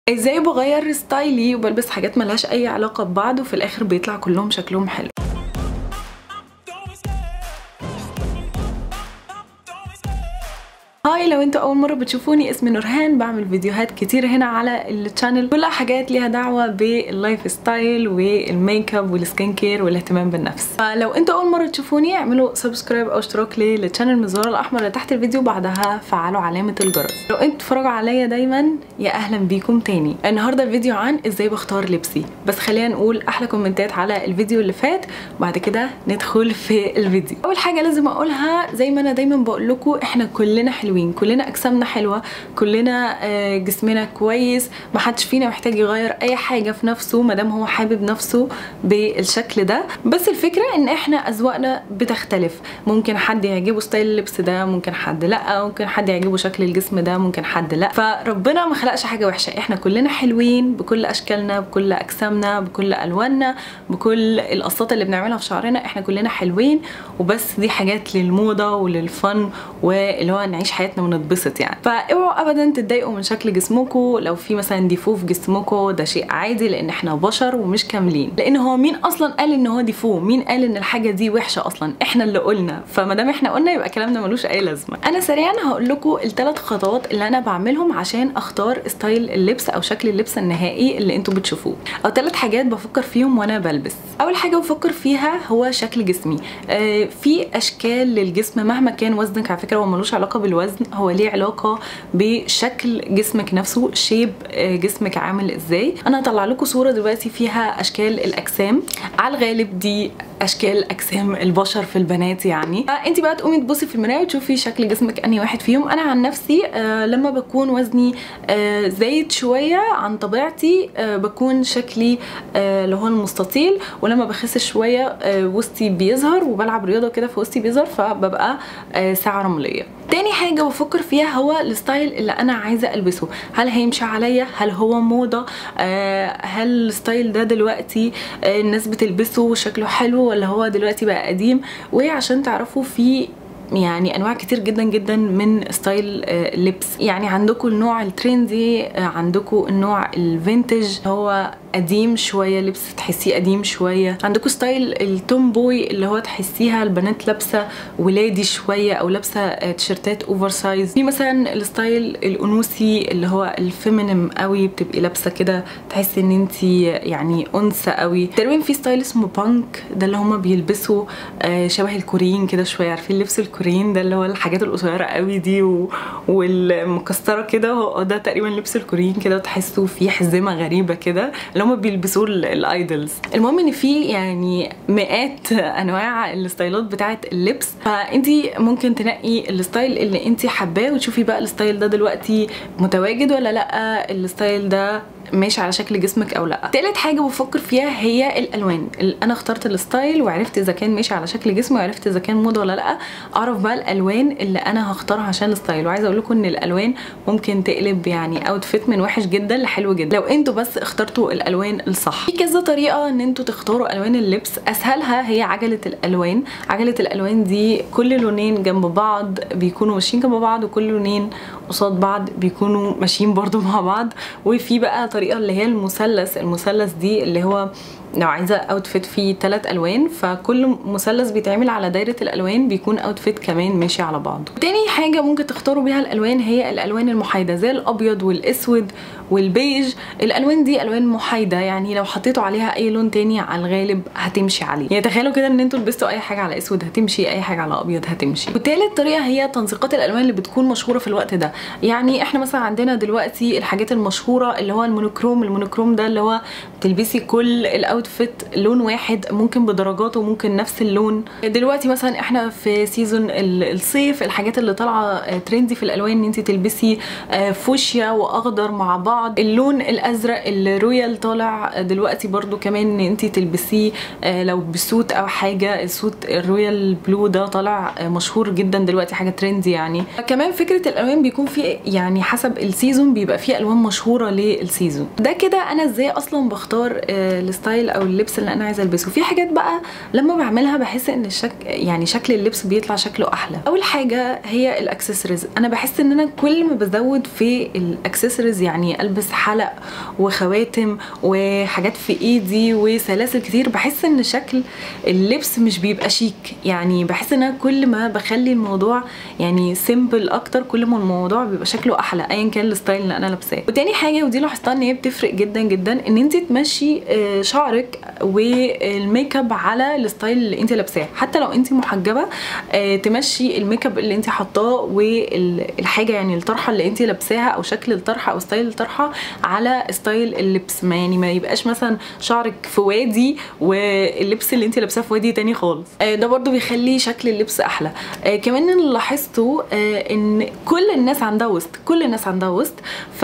ازاي بغير ستايلي وبلبس حاجات ملهاش اي علاقة ببعض وفي الاخر بيطلع كلهم شكلهم حلو هاي لو انتوا اول مره بتشوفوني اسمي نورهان بعمل فيديوهات كتير هنا على الشانل كلها حاجات ليها دعوه باللايف ستايل والميك اب والسكين كير والاهتمام بالنفس فلو انتوا اول مره تشوفوني اعملوا سبسكرايب او اشتراك لي للشانل من الزرار الاحمر اللي تحت الفيديو بعدها فعلوا علامه الجرس لو انتوا بتتفرجوا عليا دايما يا اهلا بيكم تاني النهارده الفيديو عن ازاي بختار لبسي بس خلينا نقول احلى كومنتات على الفيديو اللي فات وبعد كده ندخل في الفيديو اول حاجه لازم اقولها زي ما انا دايما بقول لكم احنا كلنا حلوين حلوين كلنا اجسامنا حلوه كلنا جسمنا كويس ما حدش فينا محتاج يغير اي حاجه في نفسه ما دام هو حابب نفسه بالشكل ده بس الفكره ان احنا اذواقنا بتختلف ممكن حد يعجبه ستايل اللبس ده ممكن حد لا ممكن حد يعجبه شكل الجسم ده ممكن حد لا فربنا ما خلقش حاجه وحشه احنا كلنا حلوين بكل اشكالنا بكل اجسامنا بكل الواننا بكل القصات اللي بنعملها في شعرنا احنا كلنا حلوين وبس دي حاجات للموضه وللفن واللي هو نعيش حياتنا ونتبسط يعني فاوعوا ابدا تتضايقوا من شكل جسمكم لو في مثلا ديفو في جسمكم ده شيء عادي لان احنا بشر ومش كاملين لان هو مين اصلا قال ان هو ديفو مين قال ان الحاجه دي وحشه اصلا احنا اللي قلنا فما دام احنا قلنا يبقى كلامنا ملوش اي لازمه انا سريعا هقول لكم الثلاث خطوات اللي انا بعملهم عشان اختار ستايل اللبس او شكل اللبس النهائي اللي انتوا بتشوفوه او ثلاث حاجات بفكر فيهم وانا بلبس اول حاجه بفكر فيها هو شكل جسمي آه في اشكال للجسم مهما كان وزنك على فكره هو ملوش علاقه بالوزن هو ليه علاقه بشكل جسمك نفسه شيب جسمك عامل ازاي انا هطلع لكم صوره دلوقتي فيها اشكال الاجسام على الغالب دي اشكال اجسام البشر في البنات يعني فانت بقى تقومي تبصي في المرايه وتشوفي شكل جسمك انهي واحد فيهم انا عن نفسي آه لما بكون وزني آه زايد شويه عن طبيعتي آه بكون شكلي اللي هو المستطيل ولما بخس شويه وسطي بيظهر وبلعب رياضه كده في وسطي بيظهر فببقى ساعه رمليه تاني حاجة بفكر فيها هو الستايل اللي أنا عايزة ألبسه هل هيمشي عليا هل هو موضة آه هل الستايل ده دلوقتي آه الناس بتلبسه وشكله حلو ولا هو دلوقتي بقى قديم وعشان تعرفوا في يعني انواع كتير جدا جدا من ستايل اللبس يعني عندكم النوع الترندي عندكم النوع الفينتج هو قديم شويه لبس تحسيه قديم شويه عندكم ستايل التومبوي اللي هو تحسيها البنات لابسه ولادي شويه او لابسه تيشرتات اوفر سايز في مثلا الستايل الانوثي اللي هو الفيمينم قوي بتبقي لابسه كده تحسي ان انت يعني انثى قوي تقريبا في ستايل اسمه بانك ده اللي هما بيلبسوا شبه الكوريين كده شويه عارفين لبس الكوريين ده اللي هو الحاجات القصيره قوي دي و... والمكسره كده ده تقريبا لبس الكوريين كده تحسوا فيه حزمه غريبه كده اللي هم بيلبسوه الايدلز المهم ان في يعني مئات انواع الستايلات بتاعه اللبس فانت ممكن تنقي الستايل اللي انت حباه وتشوفي بقى الستايل ده دلوقتي متواجد ولا لا الستايل ده ماشي على شكل جسمك او لا تالت حاجه بفكر فيها هي الالوان انا اخترت الستايل وعرفت اذا كان ماشي على شكل جسمي وعرفت اذا كان موضه ولا لا اعرف بقى الالوان اللي انا هختارها عشان الستايل وعايزه اقول لكم ان الالوان ممكن تقلب يعني اوتفيت من وحش جدا لحلو جدا لو انتوا بس اخترتوا الالوان الصح في كذا طريقه ان انتوا تختاروا الوان اللبس اسهلها هي عجله الالوان عجله الالوان دي كل لونين جنب بعض بيكونوا ماشيين جنب بعض وكل لونين قصاد بعض بيكونوا ماشيين برضو مع بعض وفي بقى طريقه اللي هي المثلث المثلث دي اللي هو لو عايزه اوتفيت فيه ثلاث الوان فكل مثلث بيتعمل على دايره الالوان بيكون اوتفيت كمان ماشي على بعضه تاني حاجه ممكن تختاروا بيها الالوان هي الالوان المحايده زي الابيض والاسود والبيج الالوان دي الوان محايده يعني لو حطيتوا عليها اي لون تاني على الغالب هتمشي عليه يعني تخيلوا كده ان انتوا لبستوا اي حاجه على اسود هتمشي اي حاجه على ابيض هتمشي وتالت طريقه هي تنسيقات الالوان اللي بتكون مشهوره في الوقت ده يعني احنا مثلا عندنا دلوقتي الحاجات المشهوره اللي هو المونوكروم المونوكروم ده اللي هو تلبسي كل الاوتفيت لون واحد ممكن بدرجاته وممكن نفس اللون دلوقتي مثلا احنا في سيزون الصيف الحاجات اللي طالعه ترندي في الالوان ان انت تلبسي فوشيا واخضر مع بعض اللون الازرق الرويال طالع دلوقتي برضو كمان ان انت تلبسيه لو بسوت او حاجه السوت الرويال بلو ده طالع مشهور جدا دلوقتي حاجه ترندي يعني كمان فكره الالوان بيكون في يعني حسب السيزون بيبقى فيه الوان مشهوره للسيزون ده كده انا ازاي اصلا بختار الستايل او اللبس اللي انا عايزه البسه في حاجات بقى لما بعملها بحس ان الشك يعني شكل اللبس بيطلع شكله احلى اول حاجه هي الاكسسوارز انا بحس ان انا كل ما بزود في الاكسسوارز يعني البس حلق وخواتم وحاجات في ايدي وسلاسل كتير بحس ان شكل اللبس مش بيبقى شيك يعني بحس ان انا كل ما بخلي الموضوع يعني سيمبل اكتر كل ما الموضوع بيبقى شكله احلى ايا كان الستايل اللي انا لابساه وتاني حاجه ودي لاحظتها ان هي بتفرق جدا جدا ان انت تمشي آه، شعرك والميك اب على الستايل اللي انت لابساه حتى لو انت محجبه آه، تمشي الميك اب اللي انت حاطاه والحاجه يعني الطرحه اللي انت لابساها او شكل الطرحه او ستايل الطرحه على ستايل اللبس ما يعني ما يبقاش مثلا شعرك في وادي واللبس اللي انت لابساه في وادي تاني خالص آه، ده برضو بيخلي شكل اللبس احلى آه، كمان اللي لاحظته آه، ان كل الناس عندها وسط كل الناس عندها وسط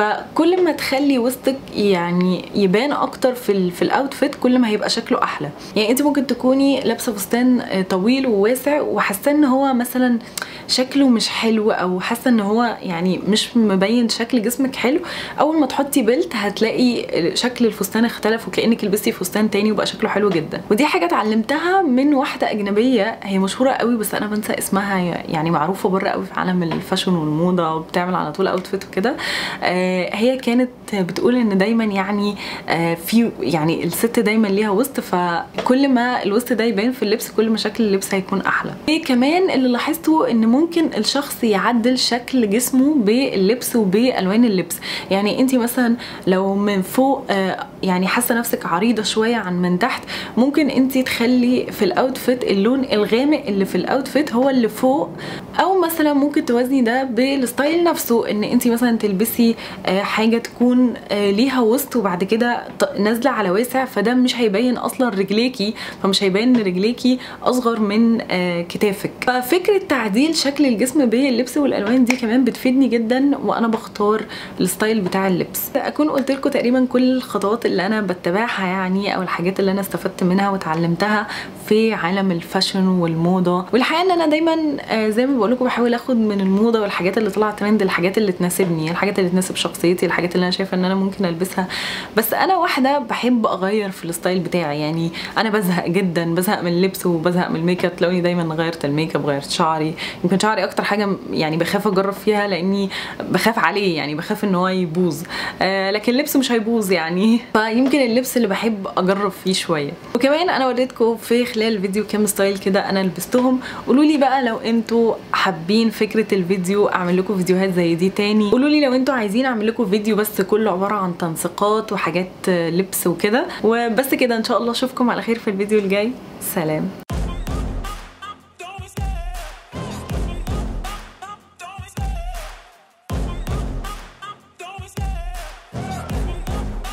فكل ما تخلي وسطك يعني يبان اكتر في ال في الاوتفيت كل ما هيبقى شكله احلى يعني انت ممكن تكوني لابسه فستان آه، طويل وواسع وحاسه ان هو مثلا شكله مش حلو او حاسه ان هو يعني مش مبين شكل جسمك حلو اول ما تحطي بيلت هتلاقي شكل الفستان اختلف وكانك لبستي فستان تاني وبقى شكله حلو جدا ودي حاجه اتعلمتها من واحده اجنبيه هي مشهوره قوي بس انا بنسى اسمها يعني معروفه بره قوي في عالم الفاشن والموضه وبتعمل على طول اوتفيت وكده آه، هي كانت بتقول ان دايما يعني آه، في يعني الست دايما ليها وسط فكل ما الوسط ده يبان في اللبس كل ما شكل اللبس هيكون احلى كمان اللي لاحظته ان ممكن الشخص يعدل شكل جسمه باللبس وبالوان اللبس يعني انت مثلا لو من فوق آه، يعني حاسه نفسك عريضه شويه عن من تحت ممكن انت تخلي في الاوتفيت اللون الغامق اللي في الاوتفيت هو اللي فوق او مثلا ممكن توازني ده بالستايل نفسه ان انت مثلا تلبسي آه، حاجه تكون آه، ليها وسط وبعد كده ط- نازله على واسع فده مش هيبين اصلا رجليكي فمش هيبين ان رجليكي اصغر من آه، كتافك ففكره تعديل شكل الجسم باللبس والالوان دي كمان بتفيدني جدا وانا بختار الستايل بتاع اللبس اكون قلت لكم تقريبا كل الخطوات اللي انا بتبعها يعني او الحاجات اللي انا استفدت منها وتعلمتها في عالم الفاشن والموضه والحقيقه ان انا دايما آه، زي ما بقول لكم بحاول اخد من الموضه والحاجات اللي طلعت ترند الحاجات اللي تناسبني الحاجات اللي تناسب شخصيتي الحاجات اللي انا شايفه ان انا ممكن البسها بس انا واحده بحب اغير في الستايل بتاعي يعني انا بزهق جدا بزهق من اللبس وبزهق من الميك اب تلاقوني دايما غيرت الميك اب غيرت شعري يمكن شعري اكتر حاجه يعني بخاف اجرب فيها لاني بخاف عليه يعني بخاف ان هو يبوظ آه لكن اللبس مش هيبوظ يعني فيمكن اللبس اللي بحب اجرب فيه شويه وكمان انا وريتكم في خلال الفيديو كام ستايل كده انا لبستهم قولوا لي بقى لو انتوا حابين فكره الفيديو اعمل لكم فيديوهات زي دي تاني قولوا لي لو انتوا عايزين اعمل لكم فيديو بس كله عباره عن تنسيقات وحاجات آه، لبس وكده وبس كده ان شاء الله اشوفكم على خير في الفيديو الجاي سلام